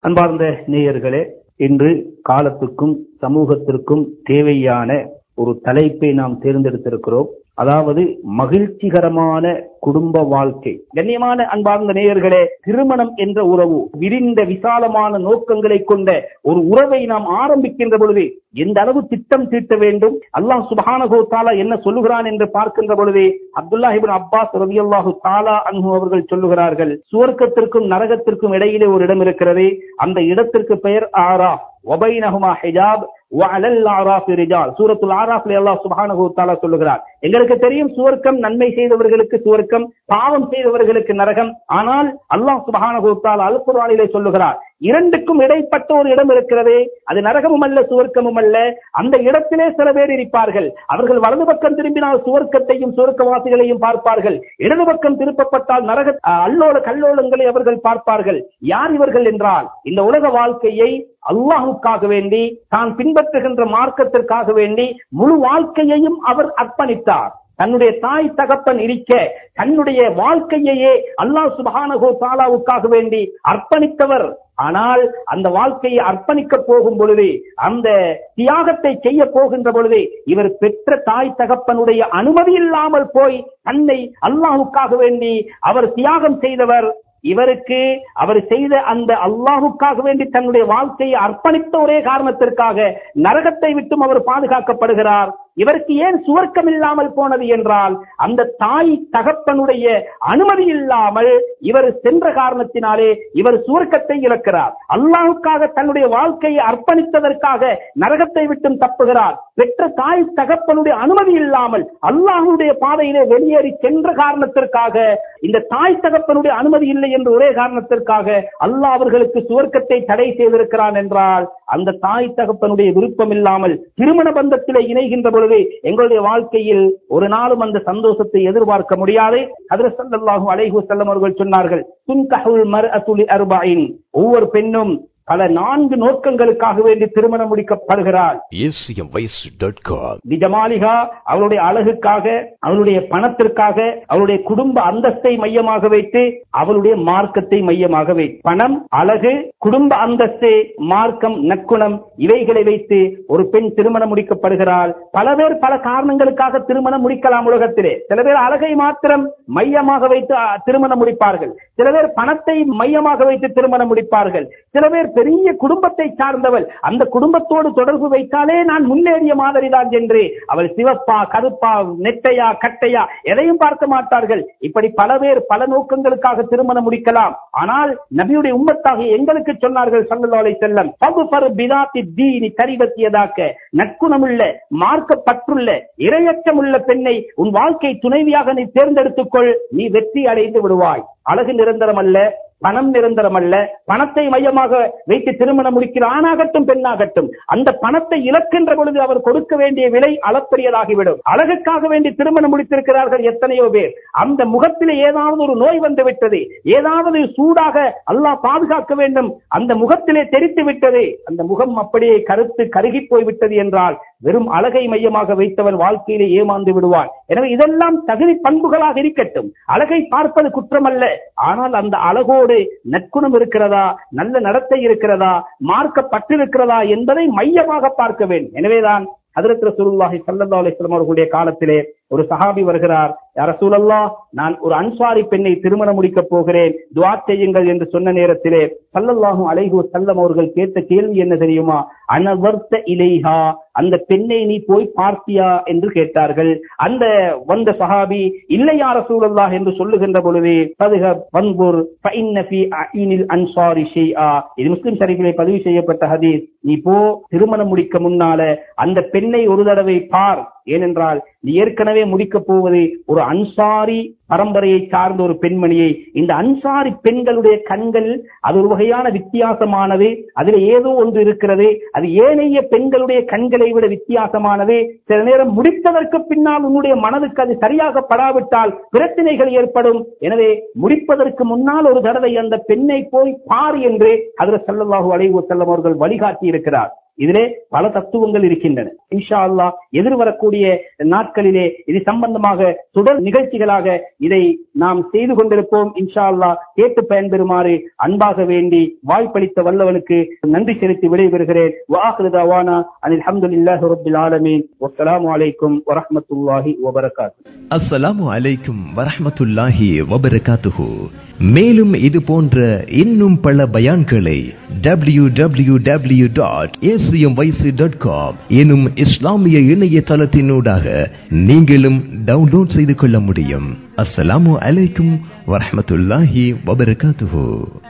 அன்பார்ந்த நேயர்களே இன்று காலத்துக்கும் சமூகத்திற்கும் தேவையான ஒரு தலைப்பை நாம் தேர்ந்தெடுத்திருக்கிறோம் அதாவது மகிழ்ச்சிகரமான குடும்ப வாழ்க்கை கண்ணியமான அன்பார்ந்த நேயர்களே திருமணம் என்ற உறவு விரிந்த விசாலமான நோக்கங்களை கொண்ட ஒரு உறவை நாம் ஆரம்பிக்கின்ற பொழுது எந்த அளவு திட்டம் தீட்ட வேண்டும் அல்லாஹ் சுபஹானஹு தாலா என்ன சொல்லுகிறான் என்று பார்க்கின்ற பொழுது அப்துல்லாஹிபின் அப்பாஸ் ரலியல்லாஹு தாலா அன்ஹு அவர்கள் சொல்லுகிறார்கள் சுவர்க்கத்திற்கும் நரகத்திற்கும் இடையிலே ஒரு இடம் இருக்கிறது அந்த இடத்திற்கு பெயர் ஆரா ஒபைனஹுமா ஹிஜாப் வஅலல் ஆராஃபி ரிஜால் சூரத்துல் ஆராஃப்ல அல்லாஹ் சுப்ஹானஹு வ தஆலா சொல்லுகிறார் எங்களுக்கு தெரியும் சுவர்க்கம் நன்மை செய்தவர்களுக்கு சுவர்க்கம் பாவம் செய்தவர்களுக்கு நரகம் ஆனால் அல்லாஹ் சுப்ஹானஹு வ தஆலா அல் குர்ஆனிலே சொல்லுகிறார் இரண்டுக்கும் இடைப்பட்ட ஒரு இடம் இருக்கிறது அது நரகமும் அல்ல சுவர்க்கமும் அல்ல அந்த இடத்திலே சில பேர் இருப்பார்கள் அவர்கள் வலது பக்கம் திரும்பினால் சுவர்க்கத்தையும் சுவர்க்கவாசிகளையும் பார்ப்பார்கள் இடது பக்கம் திருப்பப்பட்டால் நரக அல்லோல கல்லோலங்களை அவர்கள் பார்ப்பார்கள் யார் இவர்கள் என்றால் இந்த உலக வாழ்க்கையை அல்லாஹுக்காக வேண்டி தான் பின்பற்றுகின்ற மார்க்கத்திற்காக வேண்டி முழு வாழ்க்கையையும் அவர் அர்ப்பணித்தார் தன்னுடைய தாய் தகப்பன் இருக்க தன்னுடைய வாழ்க்கையையே அல்லாஹ் சுபஹானஹு தாலாவுக்காக வேண்டி அர்ப்பணித்தவர் ஆனால் அந்த வாழ்க்கையை அர்ப்பணிக்க போகும் பொழுது அந்த தியாகத்தை செய்ய போகின்ற பொழுது இவர் பெற்ற தாய் தகப்பனுடைய அனுமதி இல்லாமல் போய் தன்னை அல்லாஹுக்காக வேண்டி அவர் தியாகம் செய்தவர் இவருக்கு அவர் செய்த அந்த அல்லாஹுக்காக வேண்டி தன்னுடைய வாழ்க்கையை அர்ப்பணித்த ஒரே காரணத்திற்காக நரகத்தை விட்டும் அவர் பாதுகாக்கப்படுகிறார் இவருக்கு ஏன் சுவர்க்கம் இல்லாமல் போனது என்றால் அந்த தாய் தகப்பனுடைய அனுமதி இல்லாமல் இவர் சென்ற காரணத்தினாலே இவர் சுவர்க்கத்தை இழக்கிறார் அல்லாஹுக்காக தன்னுடைய வாழ்க்கையை அர்ப்பணித்ததற்காக நரகத்தை விட்டும் தப்புகிறார் பெற்ற தாய் தகப்பனுடைய அனுமதி இல்லாமல் அல்லாஹுடைய பாதையிலே வெளியேறி சென்ற காரணத்திற்காக இந்த தாய் தகப்பனுடைய அனுமதி இல்லை என்ற ஒரே காரணத்திற்காக அல்லாஹ் அவர்களுக்கு சுவர்க்கத்தை தடை செய்திருக்கிறான் என்றால் அந்த தாய் தகப்பனுடைய விருப்பம் இல்லாமல் திருமண பந்தத்திலே இணைகின்ற பொழுது எங்களுடைய வாழ்க்கையில் ஒரு நாளும் அந்த சந்தோஷத்தை எதிர்பார்க்க முடியாது அதில் சல்லல்லாஹு அலைஹு செல்லம் அவர்கள் சொன்னார்கள் துன்கஹுல் மர் அத்துலி அர்பாயின் ஒவ்வொரு பெண்ணும் பல நான்கு நோக்கங்களுக்காக வேண்டி திருமணம் முடிக்கப்படுகிறாள் acmvoice.com நிஜமாலிகா அவளுடைய அழகுக்காக அவளுடைய பணத்திற்காக அவளுடைய குடும்ப அந்தஸ்தை மையமாக வைத்து அவளுடைய மார்க்கத்தை மையமாக வைத்து பணம் அழகு குடும்ப அந்தஸ்து மார்க்கம் நற்குணம் இவைகளை வைத்து ஒரு பெண் திருமணம் முடிக்கப்படுகிறாள் பல பேர் பல காரணங்களுக்காக திருமணம் முடிக்கலாம் உலகத்திலே சில பேர் அழகை மாத்திரம் மையமாக வைத்து அ, திருமணம் முடிப்பார்கள் சில பேர் பணத்தை மையமாக வைத்து திருமணம் முடிப்பார்கள் சில பேர் பெரிய குடும்பத்தை சார்ந்தவள் அந்த குடும்பத்தோடு தொடர்பு வைத்தாலே நான் முன்னேறிய மாதிரி தான் என்று அவள் சிவப்பா கருப்பா நெட்டையா கட்டையா எதையும் பார்க்க மாட்டார்கள் இப்படி பல பேர் பல நோக்கங்களுக்காக திருமணம் முடிக்கலாம் ஆனால் நபியுடைய உம்மத்தாக எங்களுக்கு சொன்னார்கள் சல்லல்லாஹு அலைஹி வஸல்லம் ஃபதுஃபர் பிதாத்தி தீனி தரிபத்தியதாக்க நற்குணமுள்ள மார்க்கப்பற்றுள்ள இரையச்சமுள்ள பெண்ணை உன் வாழ்க்கை துணைவியாக நீ தேர்ந்தெடுத்துக்கொள் நீ வெற்றி அடைந்து விடுவாய் அழகு நிரந்தரம் அல்ல பணம் நிரந்தரம் அல்ல பணத்தை மையமாக வைத்து திருமணம் முடிக்கிற ஆணாகட்டும் பெண்ணாகட்டும் அந்த பணத்தை இழக்கின்ற பொழுது அவர் கொடுக்க வேண்டிய விலை அளப்பரியதாகிவிடும் அழகுக்காக வேண்டி திருமணம் முடித்திருக்கிறார்கள் எத்தனையோ பேர் அந்த முகத்தில் ஏதாவது ஒரு நோய் வந்து விட்டது ஏதாவது சூடாக அல்லாஹ் பாதுகாக்க வேண்டும் அந்த முகத்திலே தெரித்து விட்டது அந்த முகம் அப்படியே கருத்து கருகி போய் விட்டது என்றால் வெறும் அழகை மையமாக வைத்தவன் வாழ்க்கையிலே ஏமாந்து விடுவான் எனவே இதெல்லாம் தகுதி பண்புகளாக இருக்கட்டும் அழகை பார்ப்பது குற்றமல்ல ஆனால் அந்த அழகோடு நற்குணம் இருக்கிறதா நல்ல நடத்தை இருக்கிறதா மார்க்கப்பட்டு இருக்கிறதா என்பதை மையமாக பார்க்க வேண்டும் எனவேதான் ஹதரத் ரசூலுல்லாஹி ஸல்லல்லாஹு அலைஹி வஸல்லம் அவர்களுடைய காலத்திலே ஒரு சஹாபி வருகிறார் யா ரசூலல்லாஹ் நான் ஒரு அன்சாரி பெண்ணை திருமணம் முடிக்க போகிறேன் துஆ செய்யுங்கள் என்று சொன்ன நேரத்திலே ஸல்லல்லாஹு அலைஹி வஸல்லம் அவர்கள் கேட்ட கேள்வி என்ன தெரியுமா அனவர்த்த இலைஹா அந்த பெண்ணை நீ போய் பார்த்தியா என்று கேட்டார்கள் அந்த வந்த சஹாபி இல்லை யா ரசூலல்லாஹ் என்று சொல்லுகின்ற பொழுது பதுக வன்புர் ஃபஇன்ன ஃபீ அஇனில் அன்சாரி ஷைஆ இது முஸ்லிம் ஷரீஃபிலே பதிவு செய்யப்பட்ட ஹதீஸ் நீ போ திருமணம் முடிக்க முன்னால அந்த பெண்ணை ஒரு தடவை பார் ஏனென்றால் நீ ஏற்கனவே முடிக்கப் போவது ஒரு அன்சாரி பரம்பரையை சார்ந்த ஒரு பெண்மணியை இந்த அன்சாரி பெண்களுடைய கண்கள் அது ஒரு வகையான வித்தியாசமானது அதில் ஏதோ ஒன்று இருக்கிறது அது ஏனைய பெண்களுடைய கண்களை விட வித்தியாசமானது சில நேரம் முடித்ததற்கு பின்னால் உன்னுடைய மனதுக்கு அது சரியாக படாவிட்டால் பிரச்சனைகள் ஏற்படும் எனவே முடிப்பதற்கு முன்னால் ஒரு தடவை அந்த பெண்ணை போய் பார் என்று அதில் சல்லல்லாஹு அலைஹி வஸல்லம் அவர்கள் வழிகாட்டி இருக்கிறார் இதிலே பல தத்துவங்கள் இருக்கின்றன இன்ஷா அல்லாஹ் எதிர்வரக்கூடிய நாட்களிலே இது சம்பந்தமாக தொடர் நிகழ்ச்சிகளாக இதை நாம் செய்து கொண்டிருப்போம் இன்ஷா அல்லாஹ் கேட்டு பயன்பெறுமாறு அன்பாக வேண்டி வாய்ப்பளித்த வல்லவனுக்கு நன்றி செலுத்தி விடைபெறுகிறேன் வாஹிரு தவானா அனில் அல்ஹம்துலில்லாஹி ரப்பில் ஆலமீன் வஸ்ஸலாமு அலைக்கும் வரஹ்மத்துல்லாஹி வபரகாத்துஹு அஸ்ஸலாமு அலைக்கும் வரஹ்மத்துல்லாஹி வபரகாத்துஹு மேலும் இது போன்ற இன்னும் பல பயான்களை W W W dot dot com எனும் இஸ்லாமிய இணையதளத்தினூடாக நீங்களும் டவுன்லோட் செய்து கொள்ள முடியும் அஸ்ஸலாமு அலைக்கும் வரஹ்மத்துல்லாஹி வபரகாத்துஹு